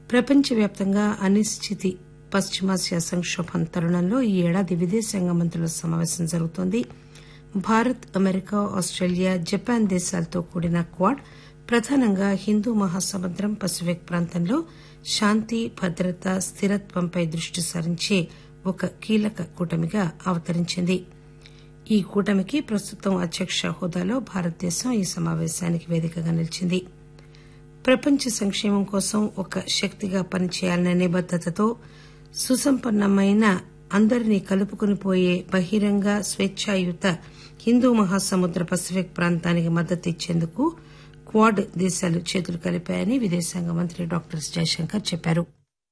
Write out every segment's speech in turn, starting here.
ప్రపంచవ్యాప్తంగా అనిశ్చితి పశ్చిమాసియా సంకోభం తరుణంలో ఈ ఏడాది విదేశాంగ మంత్రుల సమాపేశం జరుగుతోంది భారత్ అమెరికా ఆస్టేలియా జపాన్ దేశాలతో కూడిన క్వాడ్ ప్రధానంగా హిందూ మహాసముద్రం పసిఫిక్ ప్రాంతంలో శాంతి భద్రత స్థిరత్వంపై దృష్టి సారించే ఒక కీలక కూటమిగా అవతరించింది ఈ కూటమికి ప్రస్తుతం అధ్యక్ష హోదాలో భారతదేశం ఈ సమాపేశానికి వేదికగా నిలిచింది ప్రపంచ సంక్షేమం కోసం ఒక శక్తిగా పనిచేయాలనే నిబద్దతతో సుసంపన్నమైన అందరినీ కలుపుకుని పోయే బహిరంగ స్వేచ్ఛాయుత హిందూ మహాసముద్ర పసిఫిక్ ప్రాంతానికి మద్దతు ఇచ్చేందుకు క్వాడ్ దేశాలు చేతులు కలిపాయని విదేశాంగ మంత్రి డాక్టర్ ఎస్ జయశంకర్ చెప్పారు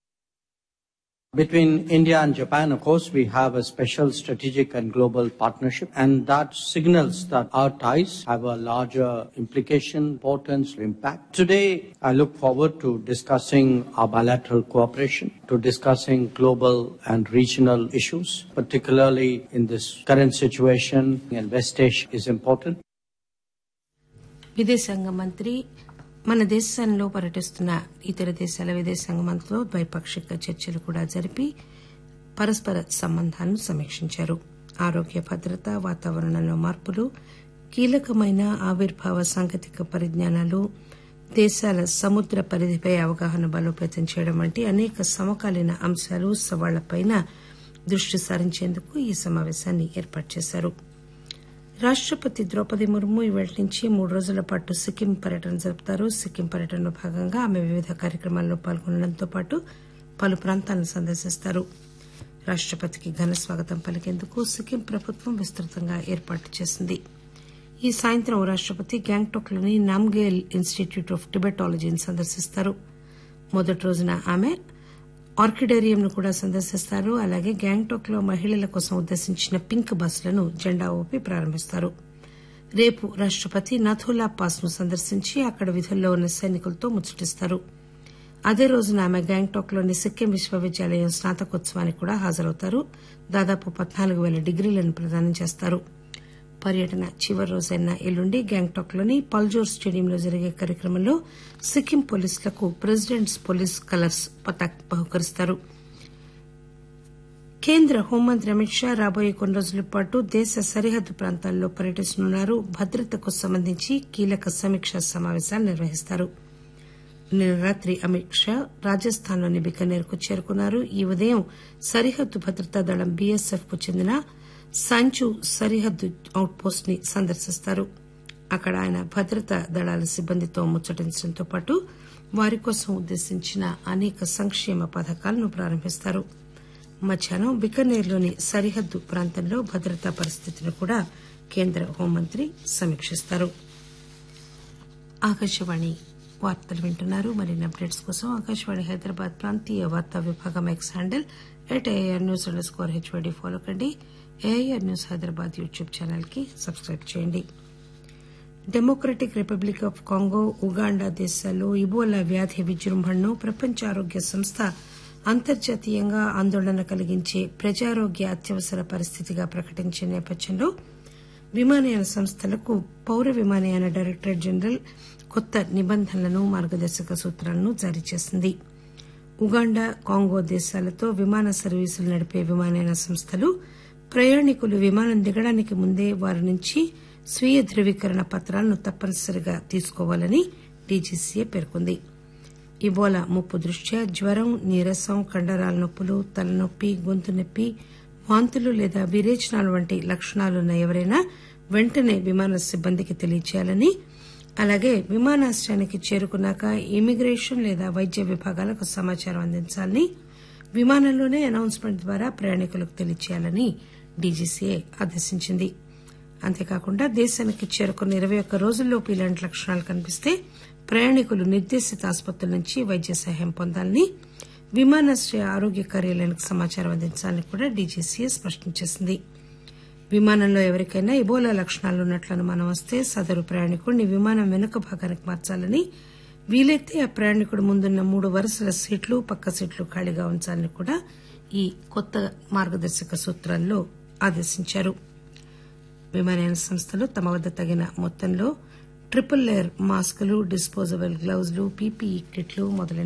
Between India and Japan, of course, we have a special strategic and global partnership, and that signals that our ties have a larger implication, importance, impact. Today, I look forward to discussing our bilateral cooperation, to discussing global and regional issues, particularly in this current situation, and West Asia is important. విదేశాంగ మంత్రి మన దేశంలో పర్యటిస్తున్న ఇతర దేశాల విదేశాంగ మంత్రులతో ద్వైపాక్షిక చర్చలు కూడా జరిపి పరస్పర సంబంధాలను సమీక్షించారు ఆరోగ్య భద్రత వాతావరణంలో మార్పులు కీలకమైన ఆవిర్భావ సాంకేతిక పరిజ్ఞానాలు దేశాల సముద్ర పరిధిపై అవగాహన బలోపేతం చేయడం వంటి అనేక సమకాలీన అంశాలు సవాళ్లపై దృష్టి సారించేందుకు ఈ సమాపేశాన్ని ఏర్పాటు చేశారు రాష్టపతి ద్రౌపది ముర్ము ఇవాళ నుంచి మూడు రోజుల పాటు సిక్కిం పర్యటన జరుపుతారు సిక్కిం పర్యటనలో భాగంగా ఆమె వివిధ కార్యక్రమాల్లో పాల్గొనడంతో పాటు పలు ప్రాంతాలను సందర్శిస్తారు రాష్టపతికి ఘన స్వాగతం పలికేందుకు సిక్కిం ప్రభుత్వం విస్తృతంగా ఏర్పాట్లు చేసింది ఈ సాయంత్రం రాష్టపతి గ్యాంగ్టాక్ లోని నామ్గేల్ ఇన్స్టిట్యూట్ ఆఫ్ టిబెటాలజీని సందర్శిస్తారు మొదటి రోజున ఆమె ఆర్కిడేరియంను కూడా సందర్శిస్తారు అలాగే గ్యాంగ్టాక్ లో మహిళల కోసం ఉద్దేశించిన పింక్ బస్సులను జెండా ఊపి ప్రారంభిస్తారు రేపు రాష్టపతి నథులా పాస్ ను సందర్శించి అక్కడ విధుల్లో ఉన్న సైనికులతో ముచ్చటిస్తారు అదే రోజున ఆమె గ్యాంగ్టాక్ లోని సిక్కిం విశ్వవిద్యాలయం స్నాతకోత్సవానికి కూడా హాజరవుతారు దాదాపు పద్నాలుగు పేల డిగ్రీలను ప్రదానం చేస్తారు పర్యటన చివరి రోజైన ఎల్లుండి గ్యాంగ్టాక్ లోని పల్జోర్ స్టేడియంలో జరిగే కార్యక్రమంలో సిక్కిం పోలీసులకు ప్రెసిడెంట్స్ పోలీస్ కలర్స్ పతాక్ బహుకరిస్తారు కేంద్ర హోంమంత్రి అమిత్ షా రాబోయే కొన్ని రోజుల పాటు దేశ సరిహద్దు ప్రాంతాల్లో పర్యటిస్తున్నారు భద్రతకు సంబంధించి కీలక సమీక్షా సమాపేశాలు నిర్వహిస్తారు నిన్న రాత్రి అమిత్ షా రాజస్థాన్ లోని బికనేర్ కు చేరుకున్నారు ఈ ఉదయం సరిహద్దు భద్రతా దళం బీఎస్ఎఫ్ కు చెందిన సంచు సరిహద్దు అవుట్ పోస్ట్ ని సందర్శిస్తారు అక్కడ ఆయన భద్రతా దళాల సిబ్బందితో ముచ్చటించడంతో పాటు వారి కోసం ఉద్దేశించిన అనేక సంక్షేమ పథకాలను ప్రారంభిస్తారు మధ్యాహ్నం బికనేర్లోని సరిహద్దు ప్రాంతంలో భద్రతా పరిస్థితిని కూడా కేంద్ర హోంమంత్రి సమీక్షిస్తారు ఆకాశవాణి వార్తలు వింటున్నారు మరిన్ని అప్డేట్స్ కోసం ఆకాశవాణి హైదరాబాద్ ప్రాంతీయ వార్తా విభాగం X handle at A R news underscore H Y D follow కండి A I R news Hyderabad YouTube channel కి సబ్స్క్రైబ్ చేయండి Democratic Republic of Congo Uganda దేశాల్లో ఇబోలా వ్యాధి విజృంభణను ప్రపంచ ఆరోగ్య సంస్థ అంతర్జాతీయంగా ఆందోళన కలిగించే ప్రజారోగ్య అత్యవసర పరిస్థితిగా ప్రకటించిన నేపథ్యంలో విమానయాన సంస్థలకు పౌర విమానయాన డైరెక్టరేట్ జనరల్ కొత్త నిబంధనలను మార్గదర్శక సూత్రాలను జారీ చేసింది ఉగాండా కాంగో దేశాలతో విమాన సర్వీసులు నడిపే విమానయాన సంస్థలు ప్రయాణికులు విమానం దిగడానికి ముందే వారి నుంచి స్వీయ ధృవీకరణ పత్రాలను తప్పనిసరిగా తీసుకోవాలని డీజీసీఏ పేర్కొంది ఇబోలా ముప్పు దృష్ట్యా జ్వరం నీరసం కండరాల నొప్పులు తలనొప్పి గొంతు నొప్పి వాంతులు లేదా విరేచనాలు వంటి లక్షణాలున్న ఎవరైనా వెంటనే విమాన సిబ్బందికి తెలియజేయాలని అలాగే విమానాశ్రయానికి చేరుకున్నాక ఇమిగ్రేషన్ లేదా వైద్య విభాగాలకు సమాచారం అందించాలని విమానంలోనే అనౌన్స్మెంట్ ద్వారా ప్రయాణికులకు తెలియజేయాలని డీజీసీఏ ఆదేశించింది అంతేకాకుండా దేశానికి చేరుకున్న ఇరవై ఒక్క రోజుల్లోపు ఇలాంటి లక్షణాలు కనిపిస్తే ప్రయాణికులు నిర్దేశిత ఆసుపత్రుల నుంచి వైద్య సహాయం పొందాలని విమానాశ్రయ ఆరోగ్య కార్యాలయానికి సమాచారం అందించాలని కూడా డీజీసీఏ స్పష్టం చేసింది విమానంలో ఎవరికైనా ఇబోలా లక్షణాలు ఉన్నట్లు అనుమానం వస్తే సదరు ప్రయాణికుడిని విమానం వెనుక భాగానికి మార్చాలని వీలైతే ఆ ప్రయాణికుడు ముందున్న మూడు వరుసల సీట్లు పక్క సీట్లు ఖాళీగా ఉంచాలని కూడా ఈ కొత్త మార్గదర్శక సూత్రాల్లో ఆదేశించారు విమానయాన సంస్థలు తమ వద్ద తగిన మొత్తంలో ట్రిపుల్ లేయర్ మాస్కులు డిస్పోజబుల్ గ్లౌజులు పీపీఈ కిట్లు మొదలైన